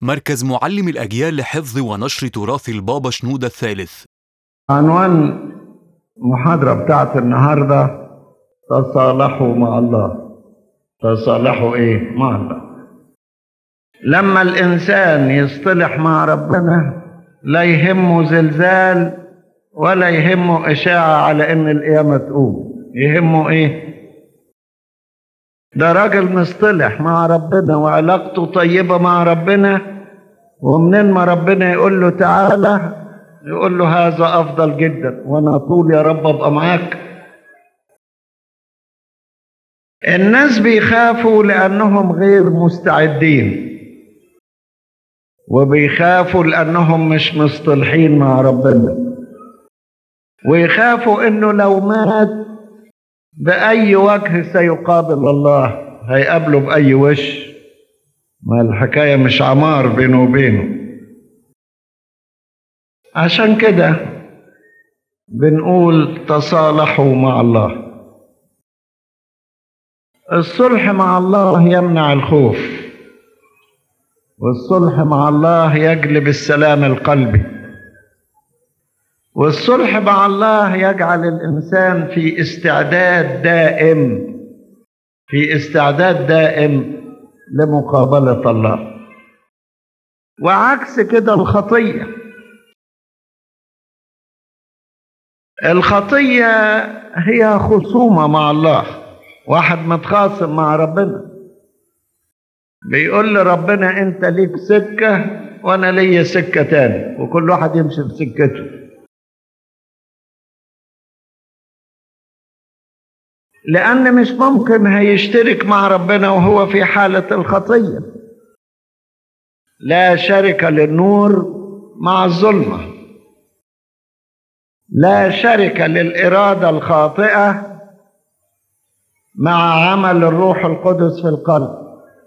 مركز معلم الأجيال لحفظ ونشر تراث البابا شنودة الثالث عنوان المحاضرة بتاعت النهاردة تصالحوا مع الله تصالحوا ايه مع الله لما الإنسان يصطلح مع ربنا لا يهمه زلزال ولا يهمه إشاعة على إن القيامة تقوم يهمه إيه ده راجل مصطلح مع ربنا وعلاقته طيبة مع ربنا ومنين ما ربنا يقول له تعالى يقول له هذا أفضل جدا وأنا طول يا رب أبقى معاك الناس بيخافوا لأنهم غير مستعدين وبيخافوا لأنهم مش مصطلحين مع ربنا ويخافوا إنه لو مات بأي وجه سيقابل الله هيقابله بأي وش ما الحكاية مش عمار بينه وبينه عشان كده بنقول تصالحوا مع الله الصلح مع الله يمنع الخوف والصلح مع الله يجلب السلام القلبي والصلح مع الله يجعل الانسان في استعداد دائم في استعداد دائم لمقابله الله وعكس كده الخطيه الخطيه هي خصومه مع الله واحد متخاصم مع ربنا بيقول لربنا انت ليك سكه وانا ليا سكه تاني وكل واحد يمشي في سكته لأن مش ممكن هيشترك مع ربنا وهو في حالة الخطية لا شركة للنور مع الظلمة لا شركة للإرادة الخاطئة مع عمل الروح القدس في القلب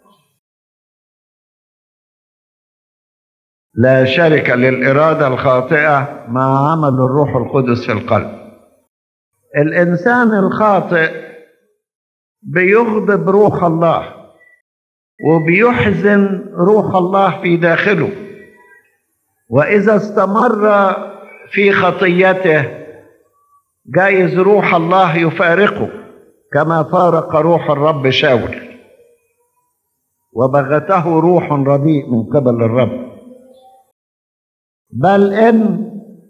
لا شركة للإرادة الخاطئة مع عمل الروح القدس في القلب الإنسان الخاطئ بيغضب روح الله وبيحزن روح الله في داخله وإذا استمر في خطيته جايز روح الله يفارقه كما فارق روح الرب شاول وبغته روح رديء من قبل الرب بل ان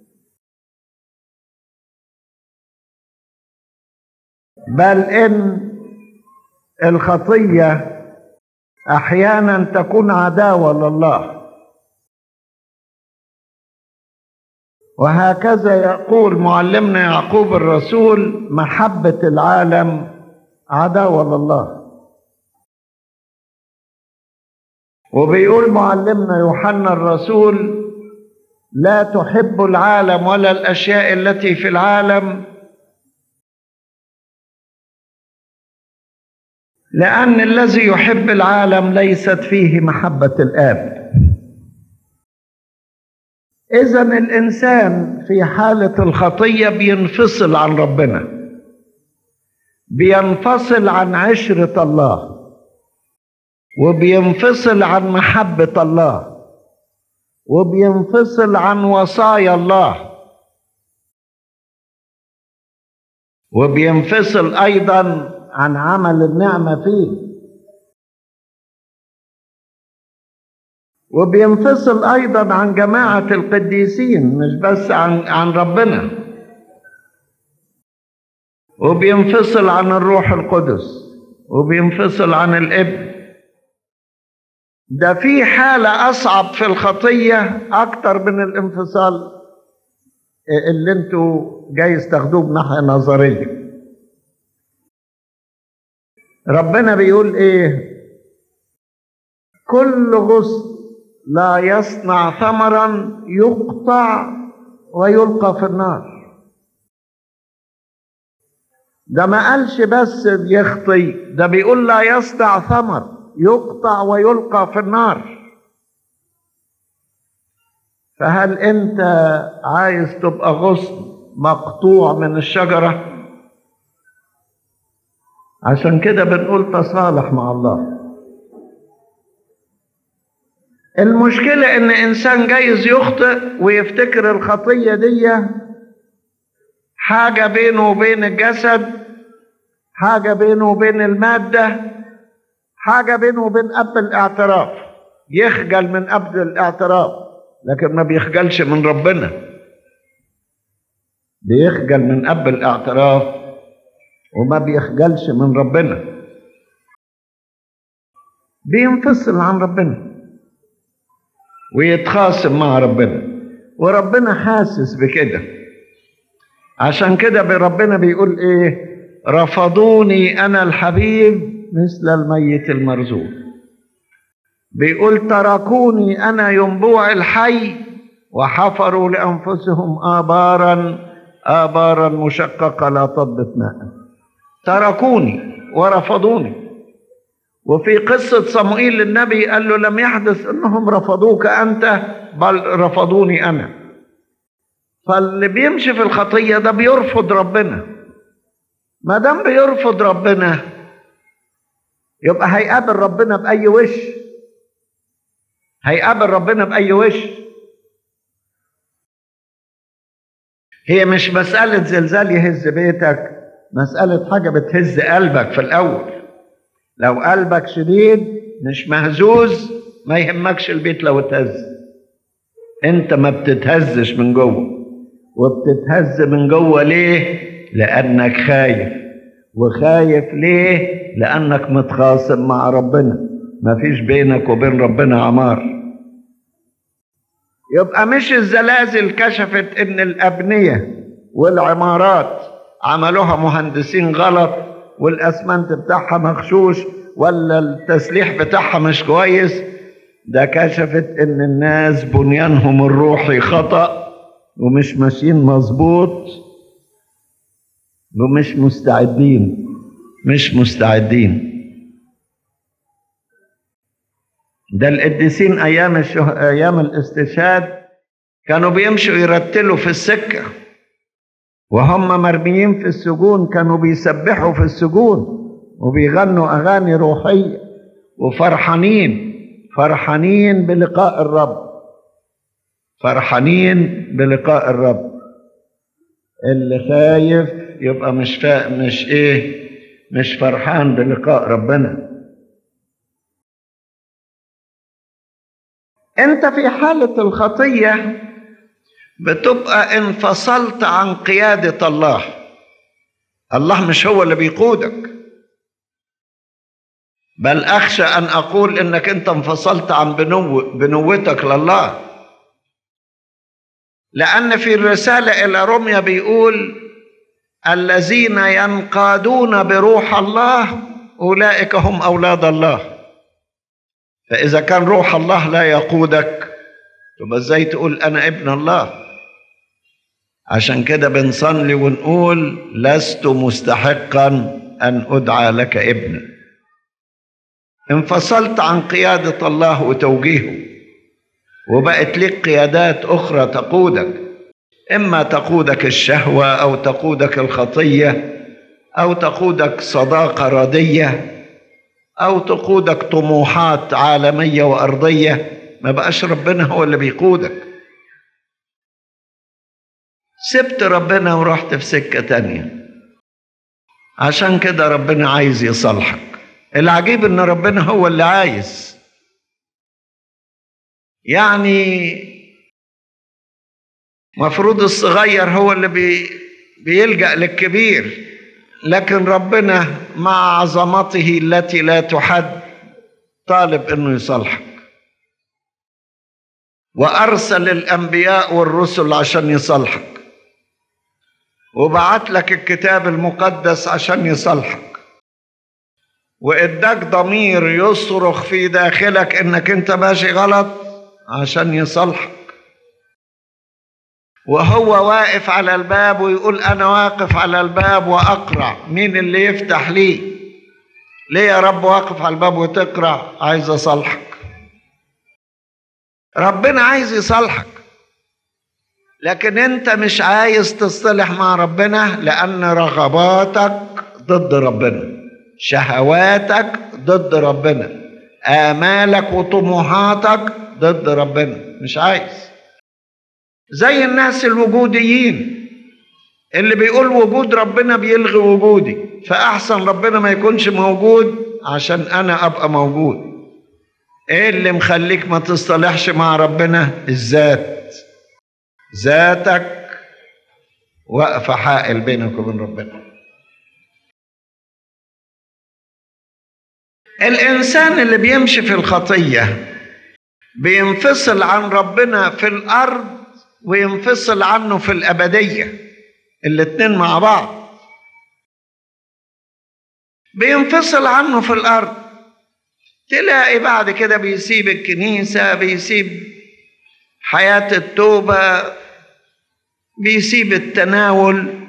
بل ان الخطيه احيانا تكون عداوه لله وهكذا يقول معلمنا يعقوب الرسول محبه العالم عداوه لله وبيقول معلمنا يوحنا الرسول لا تحب العالم ولا الاشياء التي في العالم لأن الذي يحب العالم ليست فيه محبة الآب إذا الإنسان في حالة الخطية بينفصل عن ربنا بينفصل عن عشرة الله وبينفصل عن محبة الله وبينفصل عن وصايا الله وبينفصل أيضا عن عمل النعمة فيه وبينفصل أيضا عن جماعة القديسين مش بس عن عن ربنا وبينفصل عن الروح القدس وبينفصل عن الابن ده في حالة أصعب في الخطية أكتر من الانفصال اللي انتوا جايز تاخدوه بناحية نظرية ربنا بيقول ايه كل غصن لا يصنع ثمرا يقطع ويلقى في النار ده ما قالش بس بيخطي ده بيقول لا يصنع ثمر يقطع ويلقى في النار فهل انت عايز تبقى غصن مقطوع من الشجره عشان كده بنقول تصالح مع الله المشكلة إن إنسان جايز يخطئ ويفتكر الخطية دي حاجة بينه وبين الجسد حاجة بينه وبين المادة حاجة بينه وبين أب الاعتراف يخجل من أب الاعتراف لكن ما بيخجلش من ربنا بيخجل من أب الاعتراف وما بيخجلش من ربنا بينفصل عن ربنا ويتخاصم مع ربنا وربنا حاسس بكده عشان كده ربنا بيقول ايه رفضوني انا الحبيب مثل الميت المرزوق بيقول تركوني انا ينبوع الحي وحفروا لانفسهم ابارا ابارا مشققه لا تضبط ماء تركوني ورفضوني وفي قصة صموئيل للنبي قال له لم يحدث انهم رفضوك انت بل رفضوني انا فاللي بيمشي في الخطية ده بيرفض ربنا ما دام بيرفض ربنا يبقى هيقابل ربنا بأي وش هيقابل ربنا بأي وش هي مش مسألة زلزال يهز بيتك مسألة حاجة بتهز قلبك في الأول لو قلبك شديد مش مهزوز ما يهمكش البيت لو اتهز انت ما بتتهزش من جوه وبتتهز من جوه ليه لانك خايف وخايف ليه لانك متخاصم مع ربنا ما فيش بينك وبين ربنا عمار يبقى مش الزلازل كشفت ان الابنيه والعمارات عملوها مهندسين غلط والاسمنت بتاعها مغشوش ولا التسليح بتاعها مش كويس ده كشفت ان الناس بنيانهم الروحي خطأ ومش ماشيين مظبوط ومش مستعدين مش مستعدين ده القديسين ايام الشه... ايام الاستشهاد كانوا بيمشوا يرتلوا في السكه وهم مرميين في السجون كانوا بيسبحوا في السجون وبيغنوا اغاني روحيه وفرحانين فرحانين بلقاء الرب فرحانين بلقاء الرب اللي خايف يبقى مش فا... مش ايه مش فرحان بلقاء ربنا انت في حاله الخطيه بتبقى انفصلت عن قيادة الله الله مش هو اللي بيقودك بل أخشى أن أقول إنك أنت انفصلت عن بنو بنوتك لله لأن في الرسالة إلى روميا بيقول الذين ينقادون بروح الله أولئك هم أولاد الله فإذا كان روح الله لا يقودك تبقى ازاي تقول أنا ابن الله عشان كده بنصلي ونقول لست مستحقا ان ادعى لك ابنا انفصلت عن قياده الله وتوجيهه وبقت لك قيادات اخرى تقودك اما تقودك الشهوه او تقودك الخطيه او تقودك صداقه رديه او تقودك طموحات عالميه وارضيه ما بقاش ربنا هو اللي بيقودك سبت ربنا ورحت في سكة تانية عشان كده ربنا عايز يصالحك العجيب ان ربنا هو اللي عايز يعني مفروض الصغير هو اللي بي بيلجأ للكبير لكن ربنا مع عظمته التي لا تحد طالب انه يصالحك وارسل الانبياء والرسل عشان يصالحك وبعت لك الكتاب المقدس عشان يصالحك واداك ضمير يصرخ في داخلك انك انت ماشي غلط عشان يصالحك وهو واقف على الباب ويقول انا واقف على الباب واقرع مين اللي يفتح لي ليه يا رب واقف على الباب وتقرع عايز اصالحك ربنا عايز يصالحك لكن انت مش عايز تصطلح مع ربنا لان رغباتك ضد ربنا شهواتك ضد ربنا امالك وطموحاتك ضد ربنا مش عايز زي الناس الوجوديين اللي بيقول وجود ربنا بيلغي وجودي فأحسن ربنا ما يكونش موجود عشان أنا أبقى موجود إيه اللي مخليك ما تصطلحش مع ربنا الذات ذاتك واقفة حائل بينك وبين ربنا الإنسان اللي بيمشي في الخطية بينفصل عن ربنا في الأرض وينفصل عنه في الأبدية الاتنين مع بعض بينفصل عنه في الأرض تلاقي بعد كده بيسيب الكنيسة بيسيب حياة التوبة بيسيب التناول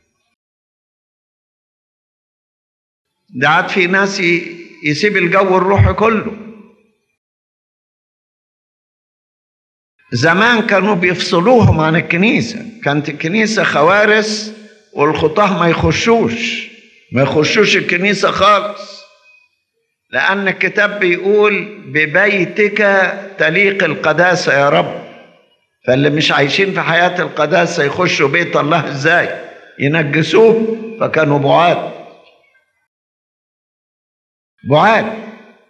ده عاد في ناس يسيب الجو الروحي كله زمان كانوا بيفصلوهم عن الكنيسة كانت الكنيسة خوارس والخطاه ما يخشوش ما يخشوش الكنيسة خالص لأن الكتاب بيقول ببيتك تليق القداسة يا رب فاللي مش عايشين في حياة القداسة يخشوا بيت الله ازاي ينجسوه فكانوا بعاد بعاد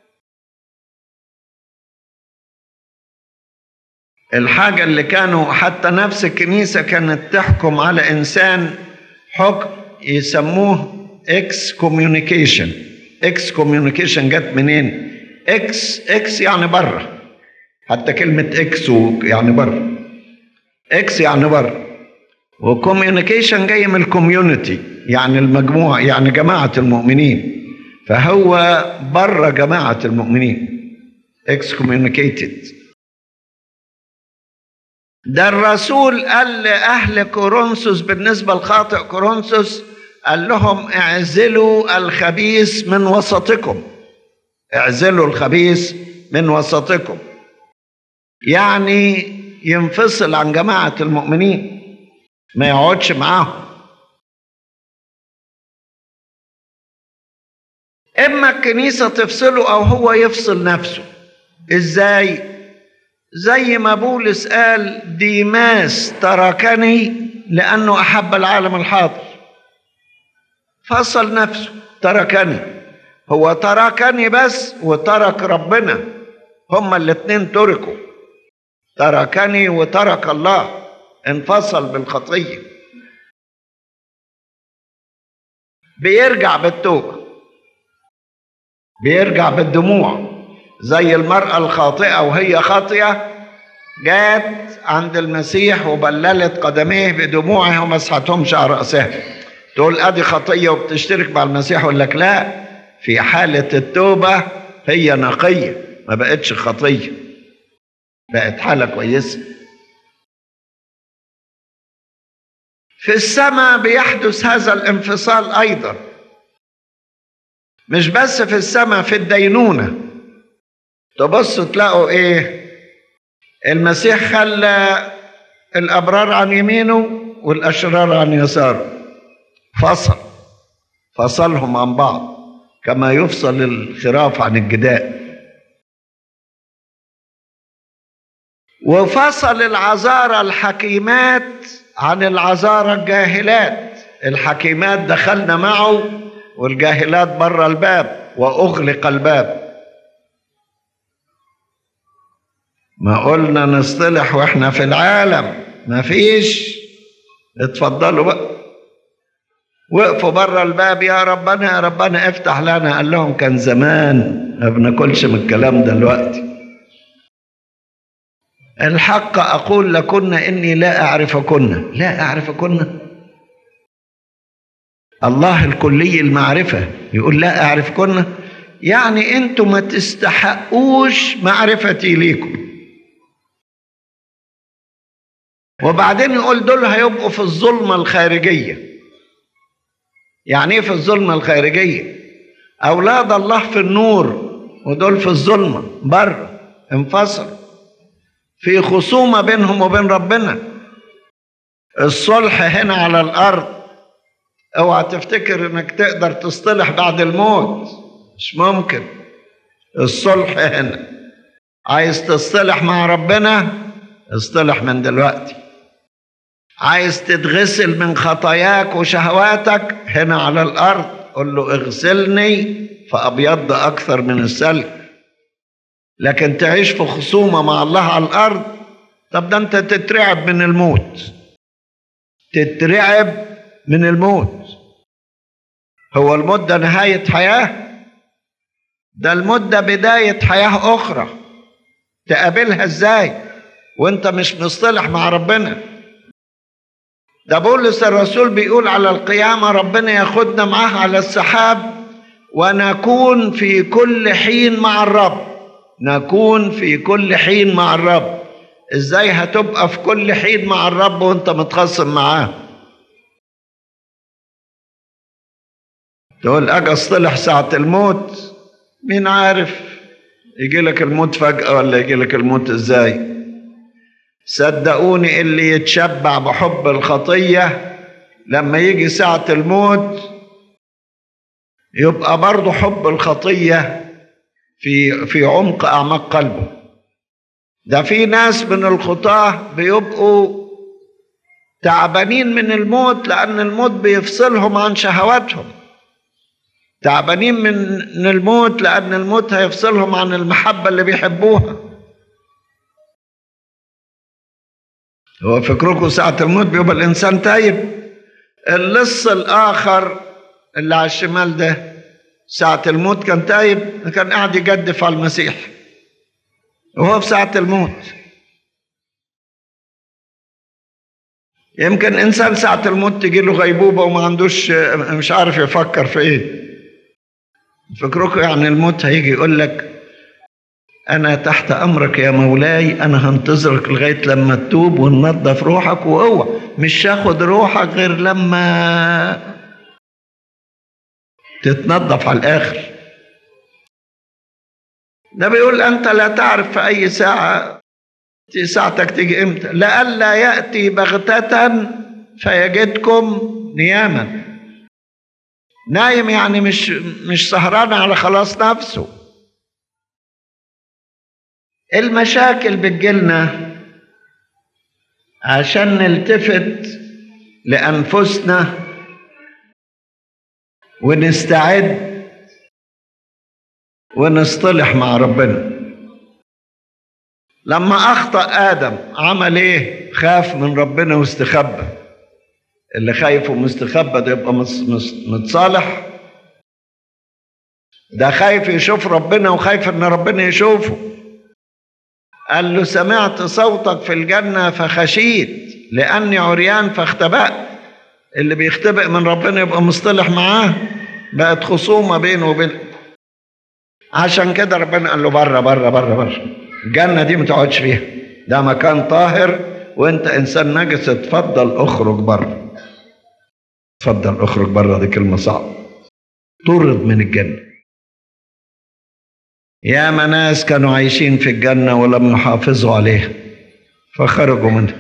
الحاجة اللي كانوا حتى نفس الكنيسة كانت تحكم على إنسان حكم يسموه اكس كوميونيكيشن اكس كوميونيكيشن جت منين اكس اكس يعني بره حتى كلمة اكس يعني بره اكس يعني بره وكوميونيكيشن جاي من الكوميونتي يعني المجموعة يعني جماعة المؤمنين فهو بره جماعة المؤمنين اكس كوميونيكيتد ده الرسول قال لأهل كورنثوس بالنسبة لخاطئ كورنثوس قال لهم اعزلوا الخبيث من وسطكم اعزلوا الخبيث من وسطكم يعني ينفصل عن جماعة المؤمنين ما يقعدش معاهم إما الكنيسة تفصله أو هو يفصل نفسه إزاي؟ زي ما بولس قال ديماس تركني لأنه أحب العالم الحاضر فصل نفسه تركني هو تركني بس وترك ربنا هما الاتنين تركوا تركني وترك الله انفصل بالخطية بيرجع بالتوبة بيرجع بالدموع زي المرأة الخاطئة وهي خاطئة جات عند المسيح وبللت قدميه بدموعها ومسحتهمش على رأسها تقول ادي خطية وبتشترك مع المسيح يقول لك لا في حالة التوبة هي نقية ما بقتش خطية بقت حالة كويسة في السماء بيحدث هذا الانفصال أيضا مش بس في السماء في الدينونة تبصوا تلاقوا ايه المسيح خلى الأبرار عن يمينه والأشرار عن يساره فصل فصلهم عن بعض كما يفصل الخراف عن الجداء وفصل العذارى الحكيمات عن العذارى الجاهلات الحكيمات دخلنا معه والجاهلات بره الباب واغلق الباب ما قلنا نصطلح واحنا في العالم ما فيش اتفضلوا بقى وقفوا بره الباب يا ربنا يا ربنا افتح لنا قال لهم كان زمان ما بناكلش من الكلام ده دلوقتي الحق اقول لكن اني لا اعرفكن لا اعرفكن الله الكلي المعرفه يقول لا اعرفكن يعني انتم ما تستحقوش معرفتي ليكم وبعدين يقول دول هيبقوا في الظلمه الخارجيه يعني ايه في الظلمة الخارجية أولاد الله في النور ودول في الظلمة بره انفصل في خصومة بينهم وبين ربنا الصلح هنا على الأرض اوعى تفتكر انك تقدر تصطلح بعد الموت مش ممكن الصلح هنا عايز تصطلح مع ربنا اصطلح من دلوقتي عايز تتغسل من خطاياك وشهواتك هنا على الارض قل له اغسلني فابيض اكثر من السلك لكن تعيش في خصومه مع الله على الارض طب ده انت تترعب من الموت تترعب من الموت هو الموت ده نهايه حياه ده الموت ده بدايه حياه اخرى تقابلها ازاي وانت مش مصطلح مع ربنا ده بولس الرسول بيقول على القيامة ربنا ياخدنا معاه على السحاب ونكون في كل حين مع الرب نكون في كل حين مع الرب ازاي هتبقى في كل حين مع الرب وانت متخاصم معاه تقول اجي اصطلح ساعة الموت مين عارف يجي لك الموت فجأة ولا يجي لك الموت ازاي صدقوني اللي يتشبع بحب الخطية لما يجي ساعة الموت يبقى برضه حب الخطية في في عمق أعماق قلبه ده في ناس من الخطاة بيبقوا تعبانين من الموت لأن الموت بيفصلهم عن شهواتهم تعبانين من الموت لأن الموت هيفصلهم عن المحبة اللي بيحبوها هو فكركم ساعة الموت بيبقى الإنسان تايب اللص الآخر اللي على الشمال ده ساعة الموت كان تايب كان قاعد يجدف على المسيح وهو في ساعة الموت يمكن إنسان ساعة الموت تجي له غيبوبة وما عندوش مش عارف يفكر في إيه فكركم يعني الموت هيجي يقول لك أنا تحت أمرك يا مولاي أنا هنتظرك لغاية لما تتوب وننظف روحك وأوعى مش هاخد روحك غير لما تتنظف على الآخر ده بيقول أنت لا تعرف في أي ساعة ساعتك تيجي إمتى لئلا يأتي بغتة فيجدكم نياما نايم يعني مش مش سهران على خلاص نفسه المشاكل بتجيلنا عشان نلتفت لأنفسنا ونستعد ونصطلح مع ربنا لما أخطأ آدم عمل إيه؟ خاف من ربنا واستخبى اللي خايف ومستخبى ده يبقى متصالح ده خايف يشوف ربنا وخايف ان ربنا يشوفه قال له سمعت صوتك في الجنة فخشيت لأني عريان فاختبأت اللي بيختبئ من ربنا يبقى مصطلح معاه بقت خصومة بينه وبين عشان كده ربنا قال له بره بره بره بره الجنة دي ما تقعدش فيها ده مكان طاهر وانت انسان نجس اتفضل اخرج بره اتفضل اخرج بره دي كلمة صعبة طرد من الجنة يا ناس كانوا عايشين في الجنة ولم يحافظوا عليها فخرجوا منها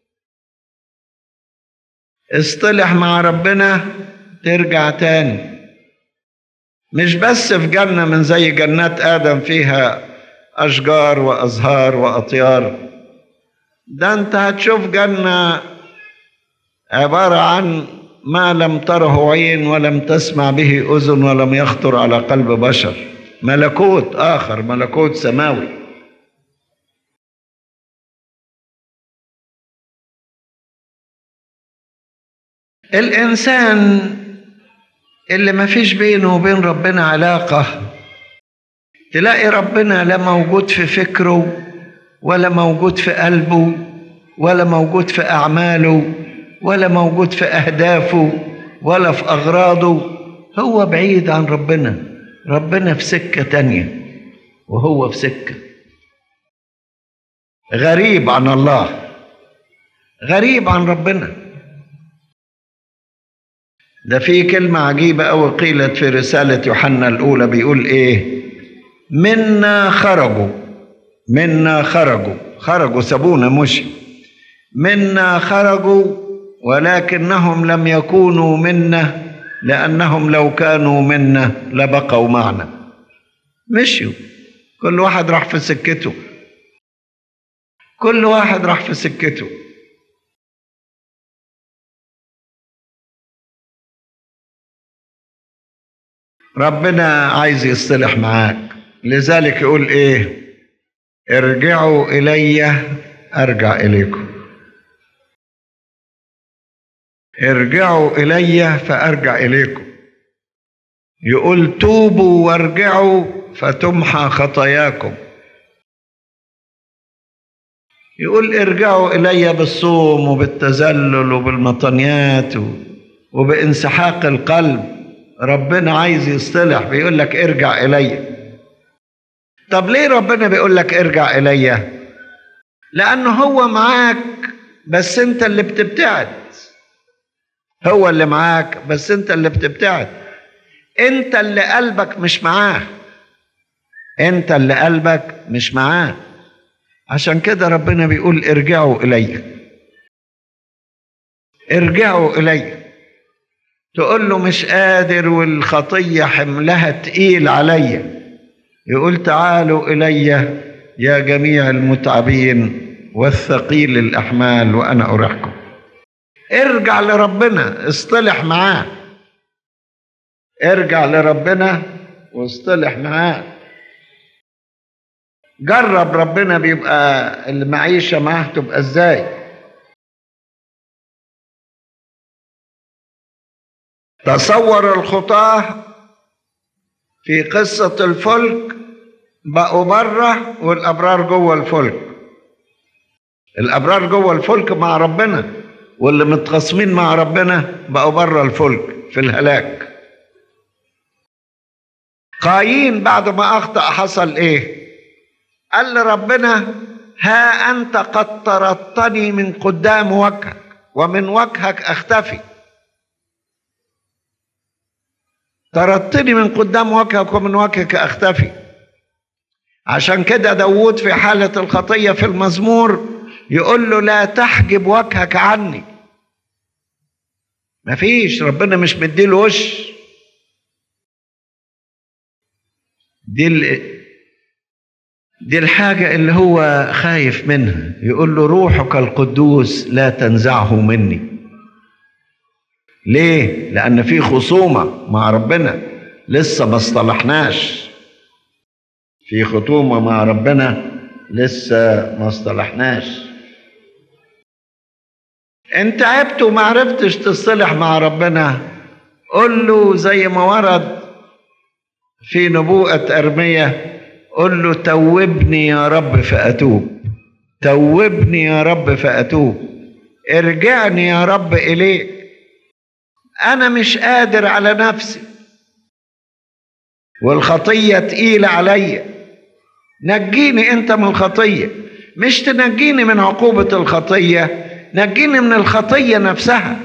اصطلح مع ربنا ترجع تاني مش بس في جنة من زي جنات آدم فيها أشجار وأزهار وأطيار ده أنت هتشوف جنة عبارة عن ما لم تره عين ولم تسمع به أذن ولم يخطر على قلب بشر ملكوت آخر ملكوت سماوي الإنسان اللي ما فيش بينه وبين ربنا علاقة تلاقي ربنا لا موجود في فكره ولا موجود في قلبه ولا موجود في أعماله ولا موجود في أهدافه ولا في أغراضه هو بعيد عن ربنا ربنا في سكة تانية وهو في سكة غريب عن الله غريب عن ربنا ده في كلمة عجيبة أوي قيلت في رسالة يوحنا الأولى بيقول إيه منا خرجوا منا خرجوا خرجوا سابونا مش منا خرجوا ولكنهم لم يكونوا منا لأنهم لو كانوا منا لبقوا معنا مشيوا كل واحد راح في سكته كل واحد راح في سكته ربنا عايز يصطلح معاك لذلك يقول ايه ارجعوا الي ارجع اليكم ارجعوا الي فارجع اليكم يقول توبوا وارجعوا فتمحى خطاياكم يقول ارجعوا الي بالصوم وبالتذلل وبالمطنيات وبانسحاق القلب ربنا عايز يصطلح بيقول لك ارجع الي طب ليه ربنا بيقول لك ارجع الي لانه هو معاك بس انت اللي بتبتعد هو اللي معاك بس انت اللي بتبتعد انت اللي قلبك مش معاه انت اللي قلبك مش معاه عشان كده ربنا بيقول ارجعوا الي ارجعوا الي تقول له مش قادر والخطيه حملها تقيل عليا يقول تعالوا الي يا جميع المتعبين والثقيل الاحمال وانا اريحكم ارجع لربنا اصطلح معاه ارجع لربنا واصطلح معاه جرب ربنا بيبقى المعيشة معاه تبقى ازاي تصور الخطاة في قصة الفلك بقوا بره والأبرار جوه الفلك الأبرار جوه الفلك مع ربنا واللي متخاصمين مع ربنا بقوا بره الفلك في الهلاك قايين بعد ما أخطأ حصل إيه قال لربنا ها أنت قد طردتني من قدام وجهك ومن وجهك أختفي طردتني من قدام وجهك ومن وجهك أختفي عشان كده داود في حالة الخطية في المزمور يقول له لا تحجب وجهك عني مفيش ربنا مش مديله وش دي ال... دي الحاجة اللي هو خايف منها يقول له روحك القدوس لا تنزعه مني ليه؟ لأن في خصومة مع ربنا لسه ما اصطلحناش في خصومة مع ربنا لسه ما اصطلحناش انت عبت وما عرفتش تصطلح مع ربنا قل له زي ما ورد في نبوءة أرمية قل له توبني يا رب فأتوب توبني يا رب فأتوب ارجعني يا رب إليك أنا مش قادر على نفسي والخطية تقيلة عليا نجيني أنت من الخطية مش تنجيني من عقوبة الخطية نجيني من الخطية نفسها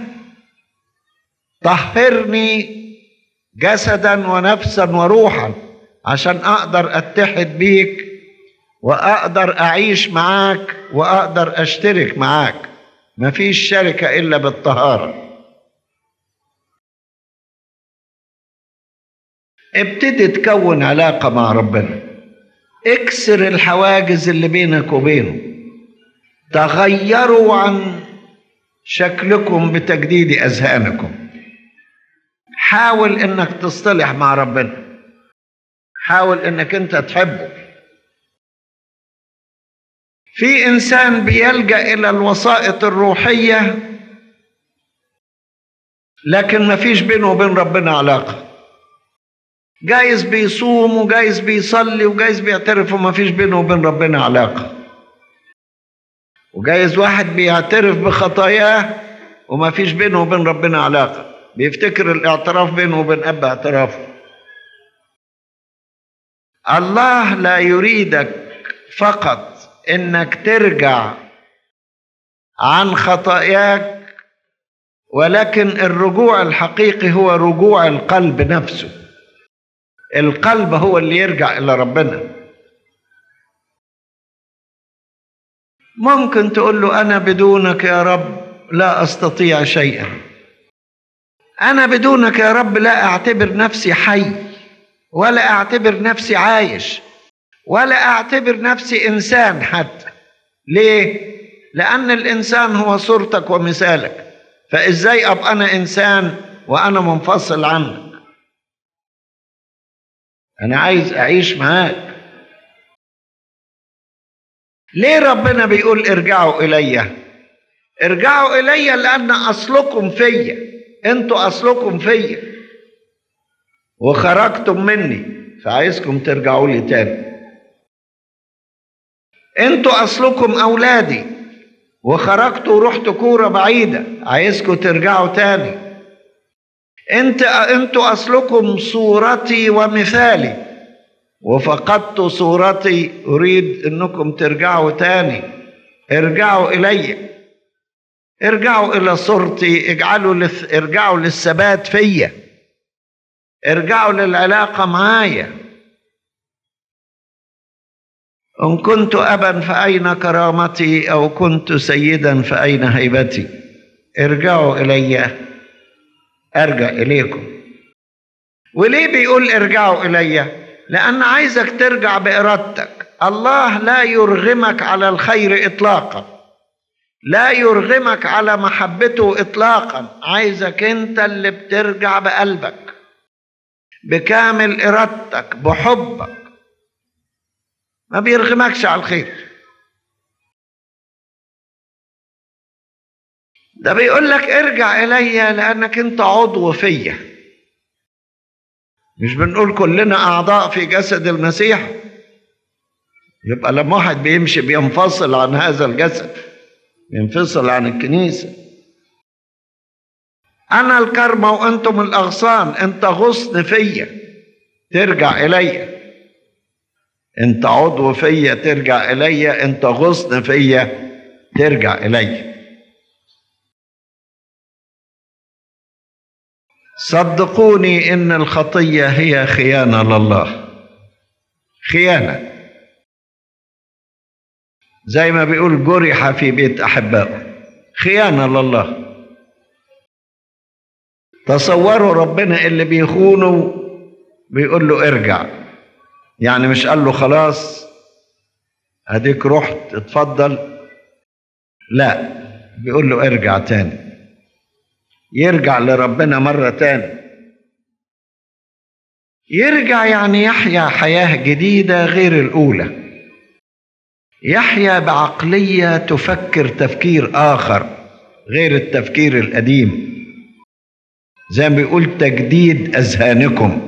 طهرني جسدا ونفسا وروحا عشان اقدر اتحد بيك واقدر اعيش معاك واقدر اشترك معاك مفيش شركة الا بالطهارة ابتدي تكون علاقة مع ربنا اكسر الحواجز اللي بينك وبينه تغيروا عن شكلكم بتجديد اذهانكم حاول انك تصطلح مع ربنا حاول انك انت تحبه في انسان بيلجا الى الوسائط الروحيه لكن ما فيش بينه وبين ربنا علاقه جايز بيصوم وجايز بيصلي وجايز بيعترف وما فيش بينه وبين ربنا علاقه وجايز واحد بيعترف بخطاياه وما فيش بينه وبين ربنا علاقه بيفتكر الاعتراف بينه وبين اب اعترافه الله لا يريدك فقط انك ترجع عن خطاياك ولكن الرجوع الحقيقي هو رجوع القلب نفسه القلب هو اللي يرجع الى ربنا ممكن تقول له انا بدونك يا رب لا استطيع شيئا انا بدونك يا رب لا اعتبر نفسي حي ولا اعتبر نفسي عايش ولا اعتبر نفسي انسان حتى ليه لان الانسان هو صورتك ومثالك فازاي ابقى انا انسان وانا منفصل عنك انا عايز اعيش معاك ليه ربنا بيقول ارجعوا الي ارجعوا الي لان اصلكم فيا انتوا اصلكم فيا وخرجتم مني فعايزكم ترجعوا لي تاني انتوا اصلكم اولادي وخرجتوا ورحتوا كوره بعيده عايزكم ترجعوا تاني انت انتوا اصلكم صورتي ومثالي وفقدت صورتي اريد انكم ترجعوا تاني ارجعوا الي ارجعوا الى صورتي اجعلوا لث... ارجعوا للثبات فيا ارجعوا للعلاقه معايا ان كنت ابا فاين كرامتي او كنت سيدا فاين هيبتي ارجعوا الي ارجع اليكم وليه بيقول ارجعوا الي لان عايزك ترجع بارادتك الله لا يرغمك على الخير اطلاقا لا يرغمك على محبته اطلاقا عايزك انت اللي بترجع بقلبك بكامل ارادتك بحبك ما بيرغمكش على الخير ده بيقول لك ارجع الي لانك انت عضو فيا مش بنقول كلنا اعضاء في جسد المسيح يبقى لما واحد بيمشي بينفصل عن هذا الجسد ينفصل عن الكنيسه انا الكرمه وانتم الاغصان انت غصن فيا ترجع الي انت عضو فيا ترجع الي انت غصن فيا ترجع الي صدقوني ان الخطيه هي خيانه لله خيانه زي ما بيقول جرح في بيت احبائه خيانه لله تصوروا ربنا اللي بيخونه بيقول له ارجع يعني مش قال له خلاص اديك رحت اتفضل لا بيقول له ارجع تاني يرجع لربنا مرة تاني يرجع يعني يحيا حياة جديدة غير الأولى يحيا بعقلية تفكر تفكير آخر غير التفكير القديم زي ما بيقول تجديد أذهانكم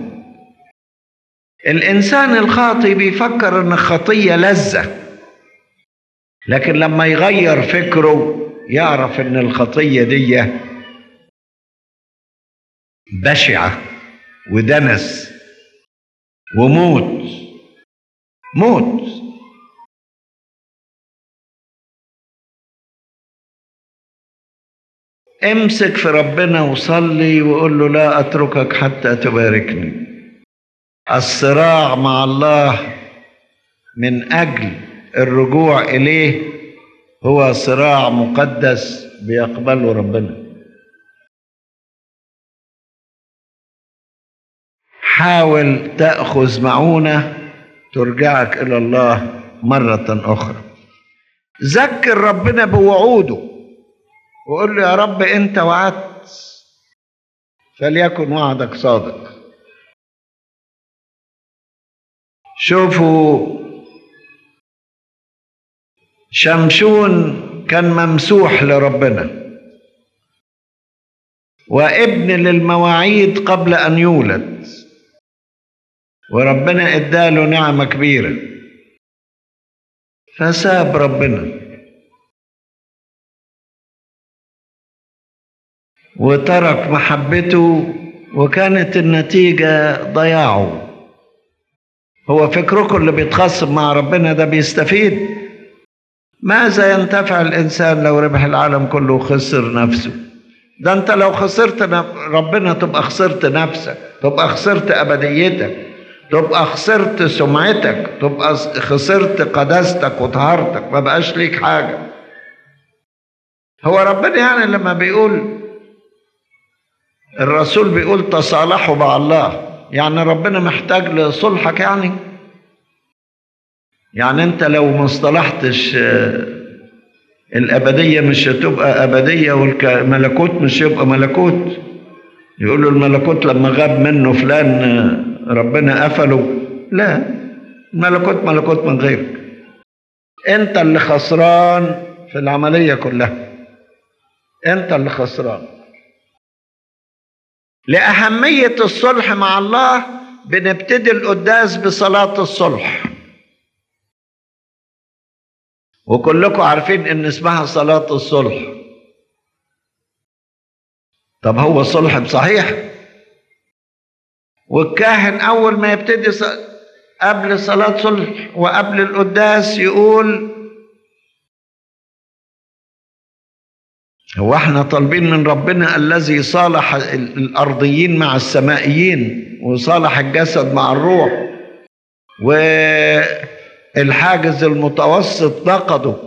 الإنسان الخاطي بيفكر إن الخطية لذة لكن لما يغير فكره يعرف إن الخطية دي بشعة ودنس وموت موت امسك في ربنا وصلي وقول له لا اتركك حتى تباركني الصراع مع الله من اجل الرجوع اليه هو صراع مقدس بيقبله ربنا حاول تاخذ معونه ترجعك الى الله مره اخرى ذكر ربنا بوعوده وقول له يا رب انت وعدت فليكن وعدك صادق شوفوا شمشون كان ممسوح لربنا وابن للمواعيد قبل ان يولد وربنا اداله نعمه كبيره فساب ربنا وترك محبته وكانت النتيجه ضياعه هو فكركم اللي بيتخصم مع ربنا ده بيستفيد ماذا ينتفع الانسان لو ربح العالم كله وخسر نفسه ده انت لو خسرت ربنا تبقى خسرت نفسك تبقى خسرت ابديتك تبقى خسرت سمعتك تبقى خسرت قداستك وطهارتك ما بقاش ليك حاجة هو ربنا يعني لما بيقول الرسول بيقول تصالحوا مع الله يعني ربنا محتاج لصلحك يعني يعني انت لو ما اصطلحتش الأبدية مش هتبقى أبدية والملكوت مش هيبقى ملكوت يقولوا الملكوت لما غاب منه فلان ربنا قفله لا الملكوت ملكوت من غيرك انت اللي خسران في العملية كلها انت اللي خسران لأهمية الصلح مع الله بنبتدي القداس بصلاة الصلح وكلكم عارفين ان اسمها صلاة الصلح طب هو صلح بصحيح والكاهن اول ما يبتدي ص... قبل صلاة صلح وقبل القداس يقول هو احنا طالبين من ربنا الذي صالح الارضيين مع السمائيين وصالح الجسد مع الروح والحاجز المتوسط نقضه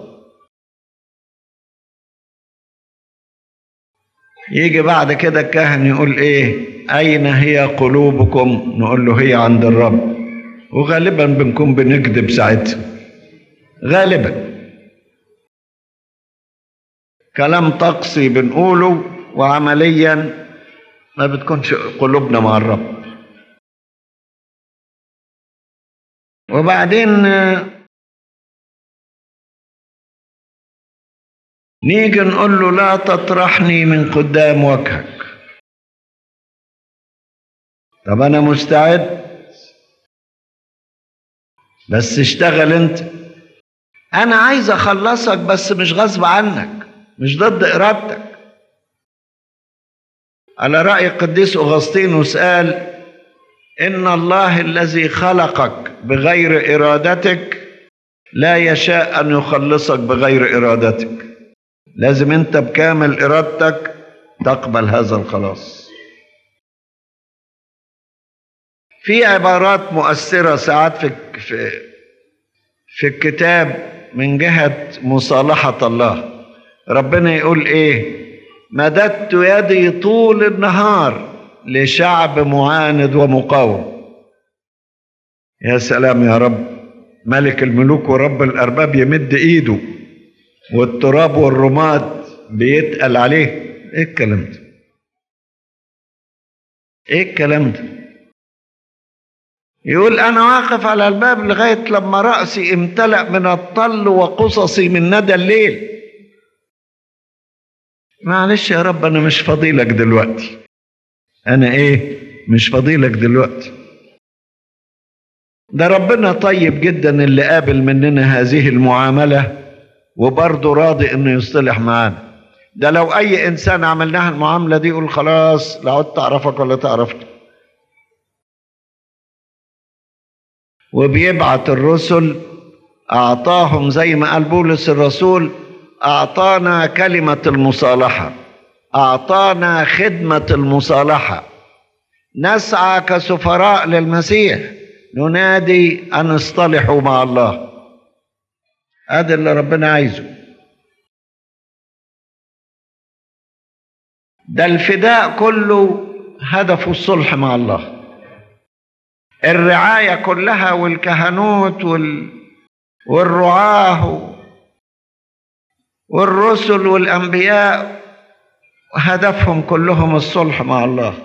يجي بعد كده الكاهن يقول ايه اين هي قلوبكم نقول له هي عند الرب وغالبا بنكون بنكذب ساعتها غالبا كلام طقسي بنقوله وعمليا ما بتكونش قلوبنا مع الرب وبعدين نيجي نقول له لا تطرحني من قدام وجهك طب انا مستعد بس اشتغل انت انا عايز اخلصك بس مش غصب عنك مش ضد ارادتك على راي القديس اغسطينوس قال ان الله الذي خلقك بغير ارادتك لا يشاء ان يخلصك بغير ارادتك لازم انت بكامل ارادتك تقبل هذا الخلاص في عبارات مؤثره ساعات في في في الكتاب من جهه مصالحه الله ربنا يقول ايه مددت يدي طول النهار لشعب معاند ومقاوم يا سلام يا رب ملك الملوك ورب الارباب يمد ايده والتراب والرماد بيتقل عليه ايه الكلام ده ايه الكلام ده يقول انا واقف على الباب لغايه لما راسي امتلا من الطل وقصصي من ندى الليل معلش يا رب انا مش فاضيلك دلوقتي انا ايه مش فاضيلك دلوقتي ده ربنا طيب جدا اللي قابل مننا هذه المعامله وبرضه راضي انه يصطلح معانا ده لو اي انسان عملناها المعامله دي يقول خلاص لا عدت اعرفك ولا تعرفني وبيبعت الرسل اعطاهم زي ما قال بولس الرسول اعطانا كلمه المصالحه اعطانا خدمه المصالحه نسعى كسفراء للمسيح ننادي ان اصطلحوا مع الله هذا اللي ربنا عايزه ده الفداء كله هدفه الصلح مع الله الرعايه كلها والكهنوت وال... والرعاه والرسل والانبياء هدفهم كلهم الصلح مع الله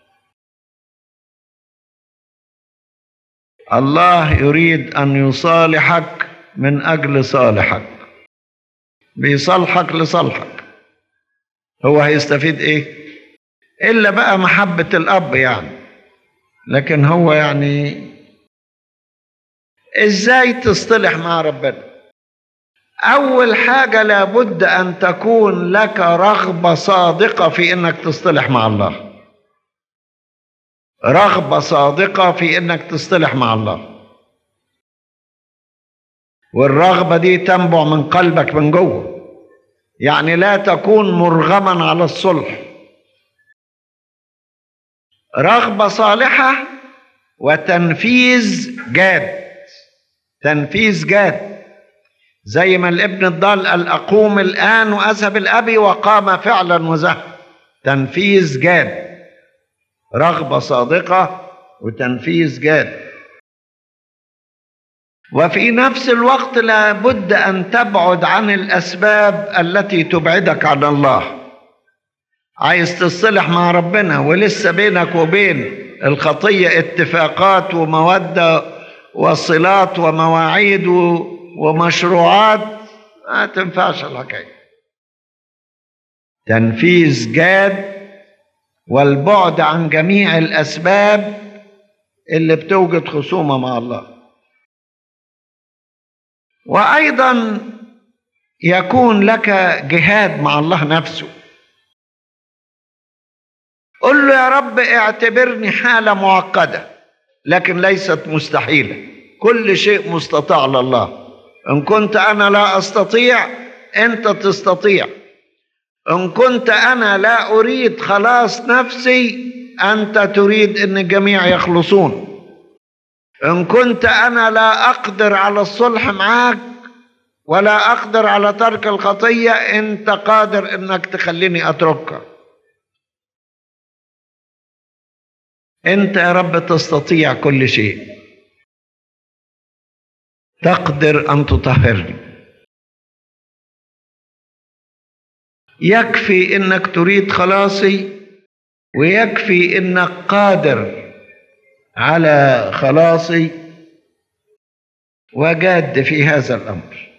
الله يريد ان يصالحك من اجل صالحك بيصالحك لصالحك هو هيستفيد ايه الا بقى محبه الاب يعني لكن هو يعني ازاي تصطلح مع ربنا اول حاجه لابد ان تكون لك رغبه صادقه في انك تصطلح مع الله رغبه صادقه في انك تصطلح مع الله والرغبه دي تنبع من قلبك من جوه يعني لا تكون مرغما على الصلح رغبه صالحه وتنفيذ جاد تنفيذ جاد زي ما الابن الضال قال اقوم الان واذهب الابي وقام فعلا وذهب تنفيذ جاد رغبه صادقه وتنفيذ جاد وفي نفس الوقت لابد ان تبعد عن الاسباب التي تبعدك عن الله عايز تصلح مع ربنا ولسه بينك وبين الخطيه اتفاقات وموده وصلات ومواعيد ومشروعات ما تنفعش الحكايه تنفيذ جاد والبعد عن جميع الاسباب اللي بتوجد خصومه مع الله وايضا يكون لك جهاد مع الله نفسه قل له يا رب اعتبرني حاله معقده لكن ليست مستحيله كل شيء مستطاع لله ان كنت انا لا استطيع انت تستطيع ان كنت انا لا اريد خلاص نفسي انت تريد ان الجميع يخلصون ان كنت انا لا اقدر على الصلح معاك ولا اقدر على ترك الخطيه انت قادر انك تخليني اتركها انت يا رب تستطيع كل شيء تقدر ان تطهرني يكفي انك تريد خلاصي ويكفي انك قادر على خلاصي وجاد في هذا الامر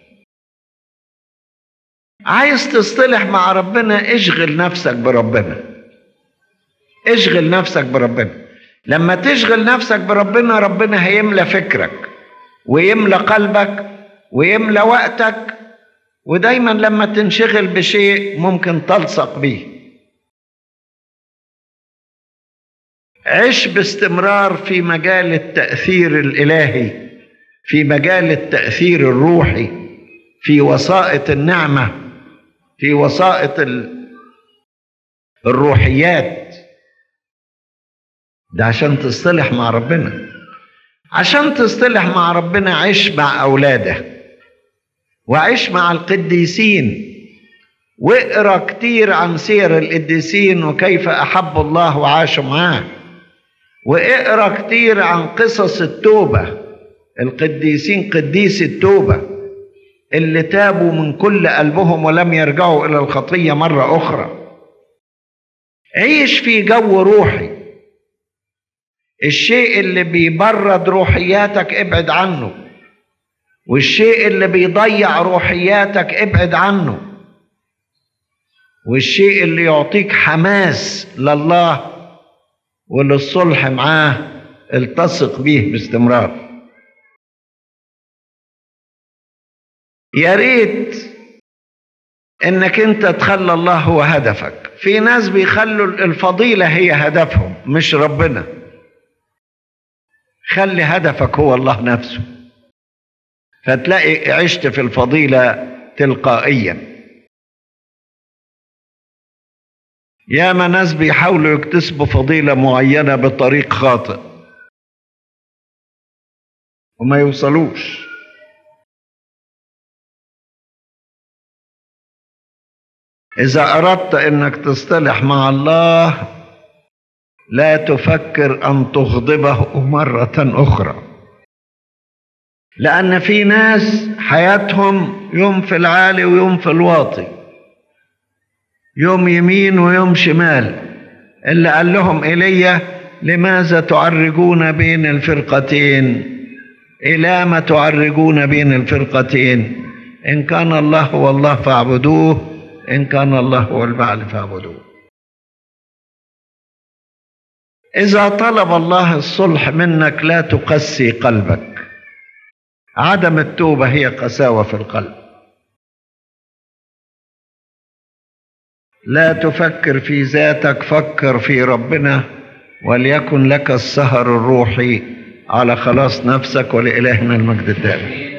عايز تصطلح مع ربنا اشغل نفسك بربنا اشغل نفسك بربنا لما تشغل نفسك بربنا ربنا هيملى فكرك ويملى قلبك ويملى وقتك ودايما لما تنشغل بشيء ممكن تلصق به عش باستمرار في مجال التأثير الإلهي في مجال التأثير الروحي في وسائط النعمة في وسائط الروحيات ده عشان تصطلح مع ربنا عشان تصطلح مع ربنا عش مع أولاده وعش مع القديسين واقرا كتير عن سير القديسين وكيف أحبوا الله وعاشوا معاه واقرا كتير عن قصص التوبة القديسين قديس التوبة اللي تابوا من كل قلبهم ولم يرجعوا إلى الخطية مرة أخرى عيش في جو روحي الشيء اللي بيبرد روحياتك ابعد عنه والشيء اللي بيضيع روحياتك ابعد عنه والشيء اللي يعطيك حماس لله وللصلح معاه التصق به باستمرار يا ريت انك انت تخلى الله هو هدفك في ناس بيخلوا الفضيله هي هدفهم مش ربنا خلي هدفك هو الله نفسه فتلاقي عشت في الفضيله تلقائيا ياما ناس بيحاولوا يكتسبوا فضيله معينه بطريق خاطئ وما يوصلوش اذا اردت انك تصطلح مع الله لا تفكر ان تغضبه مره اخرى لان في ناس حياتهم يوم في العالي ويوم في الواطي يوم يمين ويوم شمال اللي قال لهم ايليا لماذا تعرجون بين الفرقتين الى ما تعرجون بين الفرقتين ان كان الله هو الله فاعبدوه ان كان الله هو البعل فاعبدوه اذا طلب الله الصلح منك لا تقسي قلبك عدم التوبه هي قساوه في القلب لا تفكر في ذاتك فكر في ربنا وليكن لك السهر الروحي على خلاص نفسك ولإلهنا المجد الدائم